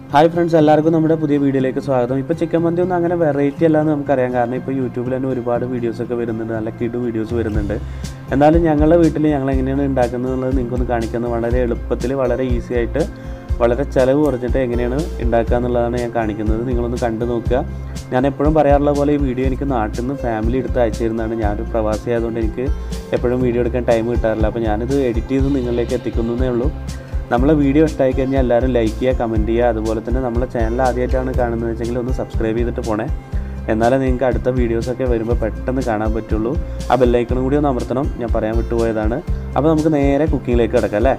hi friends എല്ലാവർക്കും നമ്മുടെ പുതിയ വീഡിയോയിലേക്ക് സ്വാഗതം ഇപ്പോൾ ചിക്കൻ മന്തി ഒന്നും അങ്ങനെ വെറൈറ്റി അല്ലാന്ന് നമുക്കറിയാം കാരണം ഇപ്പോൾ യൂട്യൂബിൽ തന്നെ ഒരുപാട് വീഡിയോസൊക്കെ വരുന്നുണ്ട് നല്ല കിടു വീഡിയോസ് വരുന്നുണ്ട് എന്നാലും ഞങ്ങളുടെ വീട്ടിൽ ഞങ്ങൾ എങ്ങനെയാണ് ഉണ്ടാക്കുന്നത് എന്നുള്ളത് നിങ്ങൾക്കൊന്ന് കാണിക്കുന്നത് വളരെ എളുപ്പത്തിൽ വളരെ ഈസി ആയിട്ട് വളരെ ചിലവ് കുറച്ചിട്ട് എങ്ങനെയാണ് ഉണ്ടാക്കുക എന്നുള്ളതാണ് ഞാൻ കാണിക്കുന്നത് നിങ്ങളൊന്ന് കണ്ടു നോക്കുക ഞാൻ എപ്പോഴും പറയാറുള്ള പോലെ ഈ വീഡിയോ എനിക്ക് നാട്ടിൽ നിന്ന് ഫാമിലി എടുത്ത് അയച്ചു തരുന്നതാണ് ഞാനൊരു പ്രവാസി ആയതുകൊണ്ട് എനിക്ക് എപ്പോഴും വീഡിയോ എടുക്കാൻ ടൈം കിട്ടാറില്ല അപ്പോൾ ഞാനിത് എഡിറ്റ് ചെയ്ത് നിങ്ങളിലേക്ക് എത്തിക്കുന്നതേ ഉള്ളൂ നമ്മളെ വീഡിയോ ഇഷ്ടമായി കഴിഞ്ഞാൽ എല്ലാവരും ലൈക്ക് ചെയ്യുക കമൻറ്റ് ചെയ്യുക അതുപോലെ തന്നെ നമ്മളെ ചാനൽ ആദ്യമായിട്ടാണ് കാണുന്നത് വെച്ചെങ്കിൽ ഒന്ന് സബ്സ്ക്രൈബ് ചെയ്തിട്ട് പോണേ എന്നാലേ നിങ്ങൾക്ക് അടുത്ത വീഡിയോസൊക്കെ വരുമ്പോൾ പെട്ടെന്ന് കാണാൻ പറ്റുള്ളൂ ആ ബെല്ലൈക്കണും കൂടി ഒന്ന് അമർത്തണം ഞാൻ പറയാൻ വിട്ടുപോയതാണ് അപ്പോൾ നമുക്ക് നേരെ കുക്കിങ്ങിലേക്ക് കിടക്കാം അല്ലേ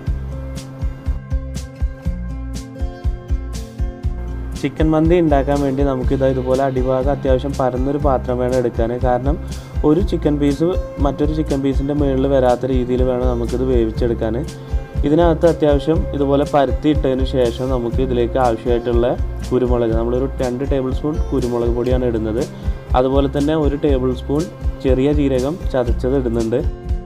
ചിക്കൻ മന്തി ഉണ്ടാക്കാൻ വേണ്ടി നമുക്കിത് ഇതുപോലെ അടിഭാഗം അത്യാവശ്യം പരന്നൊരു പാത്രം വേണം എടുക്കാൻ കാരണം ഒരു ചിക്കൻ പീസ് മറ്റൊരു ചിക്കൻ പീസിൻ്റെ മുകളിൽ വരാത്ത രീതിയിൽ വേണം നമുക്കിത് വേവിച്ചെടുക്കാൻ ഇതിനകത്ത് അത്യാവശ്യം ഇതുപോലെ പരത്തി ഇട്ടതിന് ശേഷം നമുക്ക് ഇതിലേക്ക് ആവശ്യമായിട്ടുള്ള കുരുമുളക് നമ്മളൊരു രണ്ട് ടേബിൾ സ്പൂൺ കുരുമുളക് പൊടിയാണ് ഇടുന്നത് അതുപോലെ തന്നെ ഒരു ടേബിൾ സ്പൂൺ ചെറിയ ജീരകം ചതച്ചത് ഇടുന്നുണ്ട്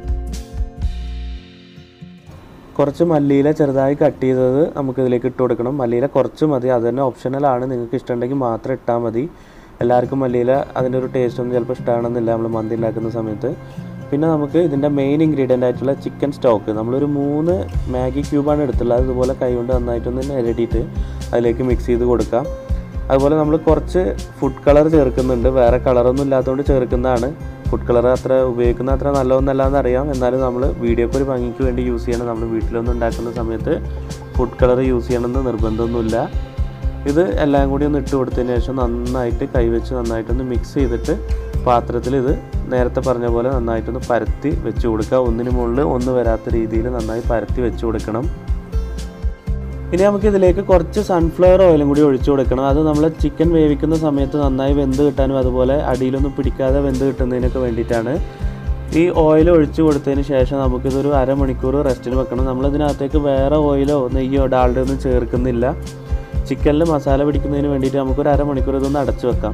കുറച്ച് മല്ലിയില ചെറുതായി കട്ട് ചെയ്തത് നമുക്ക് ഇതിലേക്ക് ഇട്ട് കൊടുക്കണം മല്ലിയില കുറച്ച് മതി അത് തന്നെ ഓപ്ഷണലാണ് നിങ്ങൾക്ക് ഇഷ്ടമുണ്ടെങ്കിൽ മാത്രം ഇട്ടാൽ മതി എല്ലാവർക്കും മല്ലിയില അതിൻ്റെ ഒരു ടേസ്റ്റ് ഒന്നും ചിലപ്പോൾ ഇഷ്ടമാണെന്നില്ല നമ്മൾ മന്തി ഉണ്ടാക്കുന്ന സമയത്ത് പിന്നെ നമുക്ക് ഇതിൻ്റെ മെയിൻ ഇൻഗ്രീഡിയൻ്റ് ആയിട്ടുള്ള ചിക്കൻ സ്റ്റോക്ക് നമ്മളൊരു മൂന്ന് മാഗി ക്യൂബാണ് എടുത്തുള്ളത് അതുപോലെ കൈകൊണ്ട് നന്നായിട്ടൊന്ന് ഇരട്ടിയിട്ട് അതിലേക്ക് മിക്സ് ചെയ്ത് കൊടുക്കാം അതുപോലെ നമ്മൾ കുറച്ച് ഫുഡ് കളർ ചേർക്കുന്നുണ്ട് വേറെ കളറൊന്നും ഇല്ലാത്തതുകൊണ്ട് ചേർക്കുന്നതാണ് ഫുഡ് കളർ അത്ര ഉപയോഗിക്കുന്ന അത്ര നല്ലതൊന്നല്ല എന്നറിയാം എന്നാലും നമ്മൾ വീഡിയോക്ക് ഒരു ഭംഗിക്ക് വേണ്ടി യൂസ് ചെയ്യണം നമ്മൾ വീട്ടിലൊന്നും ഉണ്ടാക്കുന്ന സമയത്ത് ഫുഡ് കളർ യൂസ് ചെയ്യണമെന്ന് നിർബന്ധമൊന്നുമില്ല ഇത് എല്ലാം കൂടി ഒന്ന് ഇട്ട് കൊടുത്തതിന് ശേഷം നന്നായിട്ട് കൈവച്ച് നന്നായിട്ടൊന്ന് മിക്സ് ചെയ്തിട്ട് പാത്രത്തിൽ ഇത് നേരത്തെ പറഞ്ഞ പോലെ നന്നായിട്ടൊന്ന് പരത്തി വെച്ച് കൊടുക്കുക ഒന്നിന് മുകളിൽ ഒന്ന് വരാത്ത രീതിയിൽ നന്നായി പരത്തി വെച്ച് കൊടുക്കണം ഇനി നമുക്ക് ഇതിലേക്ക് കുറച്ച് സൺഫ്ലവർ ഓയിലും കൂടി ഒഴിച്ചു കൊടുക്കണം അത് നമ്മൾ ചിക്കൻ വേവിക്കുന്ന സമയത്ത് നന്നായി വെന്ത് കിട്ടാനും അതുപോലെ അടിയിലൊന്നും പിടിക്കാതെ വെന്ത് കിട്ടുന്നതിനൊക്കെ വേണ്ടിയിട്ടാണ് ഈ ഓയിൽ ഒഴിച്ചു കൊടുത്തതിന് ശേഷം നമുക്കിതൊരു അരമണിക്കൂർ റെസ്റ്റിന് വെക്കണം നമ്മളിതിനകത്തേക്ക് വേറെ ഓയിലോ നെയ്യോ ഡാൾഡോ ഒന്നും ചേർക്കുന്നില്ല ചിക്കനിൽ മസാല പിടിക്കുന്നതിന് വേണ്ടിയിട്ട് നമുക്കൊരു അരമണിക്കൂർ ഇതൊന്ന് അടച്ചു വെക്കാം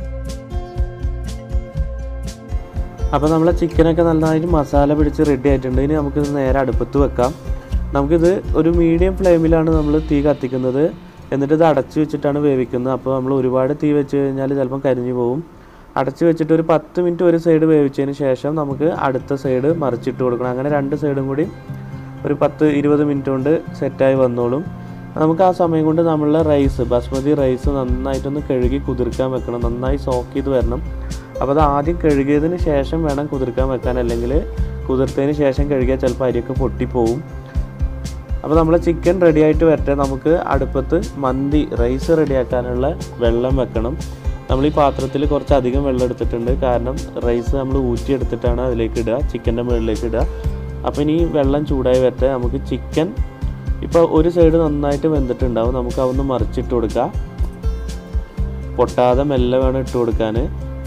അപ്പോൾ നമ്മളെ ചിക്കനൊക്കെ നന്നായിട്ട് മസാല പിടിച്ച് റെഡി ആയിട്ടുണ്ട് ഇനി നമുക്കിത് നേരെ അടുപ്പത്ത് വെക്കാം നമുക്കിത് ഒരു മീഡിയം ഫ്ലെയിമിലാണ് നമ്മൾ തീ കത്തിക്കുന്നത് എന്നിട്ട് ഇത് അടച്ച് വെച്ചിട്ടാണ് വേവിക്കുന്നത് അപ്പോൾ നമ്മൾ ഒരുപാട് തീ വെച്ച് കഴിഞ്ഞാൽ ചിലപ്പം കരിഞ്ഞു പോകും അടച്ച് വെച്ചിട്ട് ഒരു പത്ത് മിനിറ്റ് ഒരു സൈഡ് വേവിച്ചതിന് ശേഷം നമുക്ക് അടുത്ത സൈഡ് മറിച്ചിട്ട് കൊടുക്കണം അങ്ങനെ രണ്ട് സൈഡും കൂടി ഒരു പത്ത് ഇരുപത് മിനിറ്റ് കൊണ്ട് സെറ്റായി വന്നോളും നമുക്ക് ആ സമയം കൊണ്ട് നമ്മളുടെ റൈസ് ബസ്മതി റൈസ് നന്നായിട്ടൊന്ന് കഴുകി കുതിർക്കാൻ വെക്കണം നന്നായി സോക്ക് ചെയ്ത് വരണം അപ്പോൾ അത് ആദ്യം കഴുകിയതിന് ശേഷം വേണം കുതിർക്കാൻ വെക്കാൻ അല്ലെങ്കിൽ കുതിർത്തതിന് ശേഷം കഴുകിയാൽ ചിലപ്പോൾ അരിയൊക്കെ പൊട്ടിപ്പോവും അപ്പോൾ നമ്മൾ ചിക്കൻ റെഡി ആയിട്ട് വരട്ടെ നമുക്ക് അടുപ്പത്ത് മന്തി റൈസ് റെഡിയാക്കാനുള്ള വെള്ളം വെക്കണം നമ്മൾ ഈ പാത്രത്തിൽ കുറച്ച് അധികം വെള്ളം എടുത്തിട്ടുണ്ട് കാരണം റൈസ് നമ്മൾ ഊറ്റിയെടുത്തിട്ടാണ് അതിലേക്ക് ഇടുക ചിക്കൻ്റെ മുകളിലേക്ക് ഇടുക അപ്പോൾ ഇനി വെള്ളം ചൂടായി വരട്ടെ നമുക്ക് ചിക്കൻ ഇപ്പോൾ ഒരു സൈഡ് നന്നായിട്ട് വെന്തിട്ടുണ്ടാവും നമുക്ക് അതൊന്ന് മറിച്ചിട്ട് കൊടുക്കാം പൊട്ടാതെ മെല്ലെ വേണം ഇട്ട് കൊടുക്കാൻ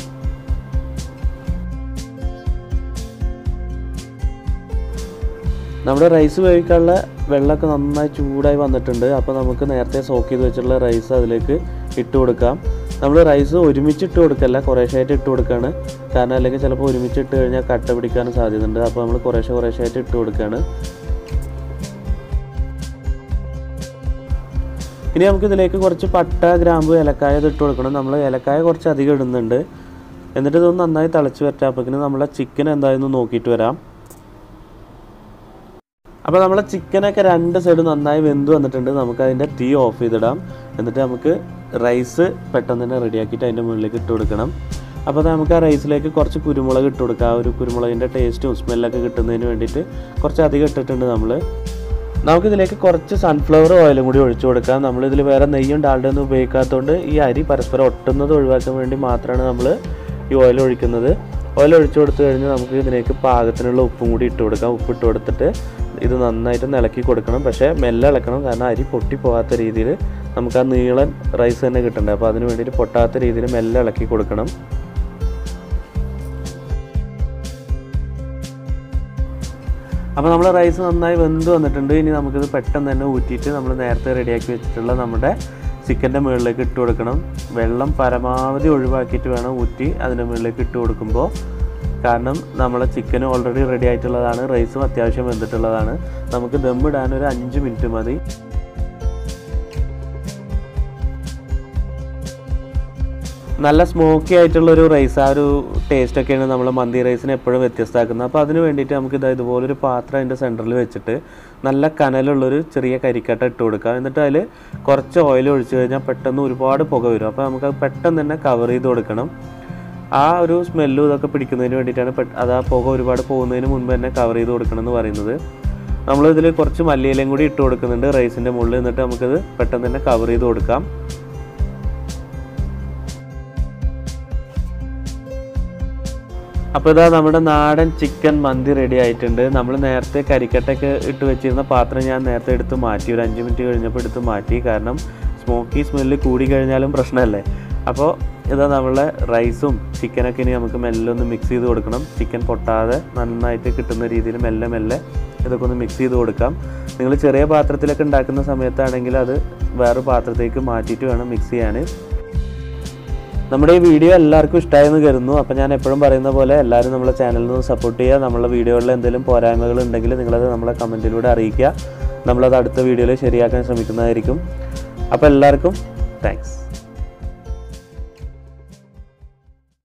നമ്മുടെ റൈസ് വേവിക്കാനുള്ള വെള്ളമൊക്കെ നന്നായി ചൂടായി വന്നിട്ടുണ്ട് അപ്പോൾ നമുക്ക് നേരത്തെ സോക്ക് ചെയ്ത് വെച്ചിട്ടുള്ള റൈസ് അതിലേക്ക് ഇട്ട് കൊടുക്കാം നമ്മൾ റൈസ് ഒരുമിച്ച് ഇട്ട് കൊടുക്കല്ല കുറേശ്ശായിട്ട് ഇട്ട് കൊടുക്കുകയാണ് കാരണം അല്ലെങ്കിൽ ചിലപ്പോൾ ഒരുമിച്ച് ഇട്ട് കഴിഞ്ഞാൽ കട്ട പിടിക്കാനും സാധ്യതയുണ്ട് അപ്പോൾ നമ്മൾ കുറേശ്ശെ കുറേശ്ശായിട്ട് ഇട്ട് കൊടുക്കുകയാണ് ഇനി നമുക്ക് ഇതിലേക്ക് കുറച്ച് പട്ട ഗ്രാമ്പ് ഏലക്കായ ഇത് ഇട്ട് കൊടുക്കണം നമ്മൾ ഏലക്കായ കുറച്ച് അധികം ഇടുന്നുണ്ട് എന്നിട്ട് ഇതൊന്ന് നന്നായി തിളച്ച് വരട്ടെ അപ്പോഴേക്കും നമ്മളെ ചിക്കൻ എന്തായെന്ന് നോക്കിയിട്ട് വരാം അപ്പോൾ നമ്മളെ ചിക്കനൊക്കെ രണ്ട് സൈഡ് നന്നായി വെന്ത് വന്നിട്ടുണ്ട് നമുക്ക് അതിൻ്റെ തീ ഓഫ് ചെയ്തിടാം എന്നിട്ട് നമുക്ക് റൈസ് പെട്ടെന്ന് തന്നെ റെഡിയാക്കിയിട്ട് അതിൻ്റെ മുകളിലേക്ക് ഇട്ട് കൊടുക്കണം അപ്പോൾ നമുക്ക് ആ റൈസിലേക്ക് കുറച്ച് കുരുമുളക് ഇട്ട് കൊടുക്കുക ആ ഒരു കുരുമുളകിൻ്റെ ടേസ്റ്റും സ്മെല്ലൊക്കെ കിട്ടുന്നതിന് വേണ്ടിയിട്ട് കുറച്ച് അധികം ഇട്ടിട്ടുണ്ട് നമ്മൾ നമുക്കിതിലേക്ക് കുറച്ച് സൺഫ്ലവർ ഓയിലും കൂടി ഒഴിച്ചു കൊടുക്കാം നമ്മളിതിൽ വേറെ നെയ്യും ഡാൽഡൊന്നും ഉപയോഗിക്കാത്തതുകൊണ്ട് ഈ അരി പരസ്പരം ഒട്ടുന്നത് ഒഴിവാക്കാൻ വേണ്ടി മാത്രമാണ് നമ്മൾ ഈ ഓയിൽ ഒഴിക്കുന്നത് ഓയിൽ ഒഴിച്ചു കൊടുത്തു കഴിഞ്ഞാൽ നമുക്ക് ഇതിലേക്ക് പാകത്തിനുള്ള ഉപ്പും കൂടി ഇട്ട് കൊടുക്കാം ഉപ്പ് ഇട്ട് കൊടുത്തിട്ട് ഇത് നന്നായിട്ട് ഇളക്കി കൊടുക്കണം പക്ഷേ മെല്ലെ ഇളക്കണം കാരണം അരി പൊട്ടി പോകാത്ത രീതിയിൽ നമുക്ക് ആ നീളൻ റൈസ് തന്നെ കിട്ടണ്ടേ അപ്പോൾ അതിന് വേണ്ടിയിട്ട് പൊട്ടാത്ത രീതിയിൽ മെല്ലെ ഇളക്കി കൊടുക്കണം അപ്പോൾ നമ്മൾ റൈസ് നന്നായി വെന്ത് വന്നിട്ടുണ്ട് ഇനി നമുക്കിത് പെട്ടെന്ന് തന്നെ ഊറ്റിയിട്ട് നമ്മൾ നേരത്തെ റെഡിയാക്കി വെച്ചിട്ടുള്ള നമ്മുടെ ചിക്കൻ്റെ മുകളിലേക്ക് ഇട്ട് കൊടുക്കണം വെള്ളം പരമാവധി ഒഴിവാക്കിയിട്ട് വേണം ഊറ്റി അതിൻ്റെ മുകളിലേക്ക് ഇട്ട് കൊടുക്കുമ്പോൾ കാരണം നമ്മളെ ചിക്കൻ ഓൾറെഡി റെഡി ആയിട്ടുള്ളതാണ് റൈസും അത്യാവശ്യം വെന്തിട്ടുള്ളതാണ് നമുക്ക് ദമ്മിടാൻ ഒരു അഞ്ച് മിനിറ്റ് മതി നല്ല സ്മോക്കി ആയിട്ടുള്ള ഒരു റൈസ് ആ ഒരു ടേസ്റ്റ് ഒക്കെയാണ് നമ്മൾ മന്തി റൈസിനെ എപ്പോഴും വ്യത്യസ്തമാക്കുന്നത് അപ്പോൾ അതിന് വേണ്ടിയിട്ട് നമുക്ക് ഇതാ ഇതുപോലൊരു പാത്രം അതിൻ്റെ സെൻറ്ററിൽ വെച്ചിട്ട് നല്ല കനലുള്ളൊരു ചെറിയ കരിക്കട്ട ഇട്ട് കൊടുക്കാം എന്നിട്ട് അതിൽ കുറച്ച് ഓയിൽ ഒഴിച്ച് കഴിഞ്ഞാൽ പെട്ടെന്ന് ഒരുപാട് പുക വരും അപ്പോൾ നമുക്ക് അത് പെട്ടെന്ന് തന്നെ കവർ ചെയ്ത് കൊടുക്കണം ആ ഒരു സ്മെല്ലും ഇതൊക്കെ പിടിക്കുന്നതിന് വേണ്ടിയിട്ടാണ് പെ- അത് ആ പുക ഒരുപാട് പോകുന്നതിന് മുൻപ് തന്നെ കവർ ചെയ്ത് കൊടുക്കണം എന്ന് പറയുന്നത് നമ്മൾ ഇതിൽ കുറച്ച് മല്ലിയിലയും കൂടി ഇട്ട് കൊടുക്കുന്നുണ്ട് റൈസിൻ്റെ മുകളിൽ എന്നിട്ട് നമുക്കത് പെട്ടെന്ന് തന്നെ കവർ ചെയ്ത് കൊടുക്കാം അപ്പോൾ ഇതാ നമ്മുടെ നാടൻ ചിക്കൻ മന്തി റെഡി ആയിട്ടുണ്ട് നമ്മൾ നേരത്തെ കരിക്കട്ടൊക്കെ ഇട്ട് വെച്ചിരുന്ന പാത്രം ഞാൻ നേരത്തെ എടുത്ത് മാറ്റി ഒരു അഞ്ച് മിനിറ്റ് കഴിഞ്ഞപ്പോൾ എടുത്ത് മാറ്റി കാരണം സ്മോക്കി സ്മെല്ല് കൂടി കഴിഞ്ഞാലും പ്രശ്നമല്ലേ അപ്പോൾ ഇതാ നമ്മളെ റൈസും ചിക്കനൊക്കെ ഇനി നമുക്ക് മെല്ലെ ഒന്ന് മിക്സ് ചെയ്ത് കൊടുക്കണം ചിക്കൻ പൊട്ടാതെ നന്നായിട്ട് കിട്ടുന്ന രീതിയിൽ മെല്ലെ മെല്ലെ ഇതൊക്കെ ഒന്ന് മിക്സ് ചെയ്ത് കൊടുക്കാം നിങ്ങൾ ചെറിയ പാത്രത്തിലൊക്കെ ഉണ്ടാക്കുന്ന സമയത്താണെങ്കിൽ അത് വേറെ പാത്രത്തേക്ക് മാറ്റിയിട്ട് വേണം മിക്സ് ചെയ്യാൻ നമ്മുടെ ഈ വീഡിയോ എല്ലാവർക്കും ഇഷ്ടമായെന്ന് കരുതുന്നു അപ്പോൾ ഞാൻ എപ്പോഴും പറയുന്ന പോലെ എല്ലാവരും നമ്മളെ ചാനലിൽ നിന്ന് സപ്പോർട്ട് ചെയ്യുക നമ്മളെ വീഡിയോകളിൽ എന്തെങ്കിലും പോരായ്മകൾ ഉണ്ടെങ്കിൽ നിങ്ങളത് നമ്മളെ കമൻറ്റിലൂടെ അറിയിക്കുക നമ്മളത് അടുത്ത വീഡിയോയിൽ ശരിയാക്കാൻ ശ്രമിക്കുന്നതായിരിക്കും അപ്പോൾ എല്ലാവർക്കും താങ്ക്സ്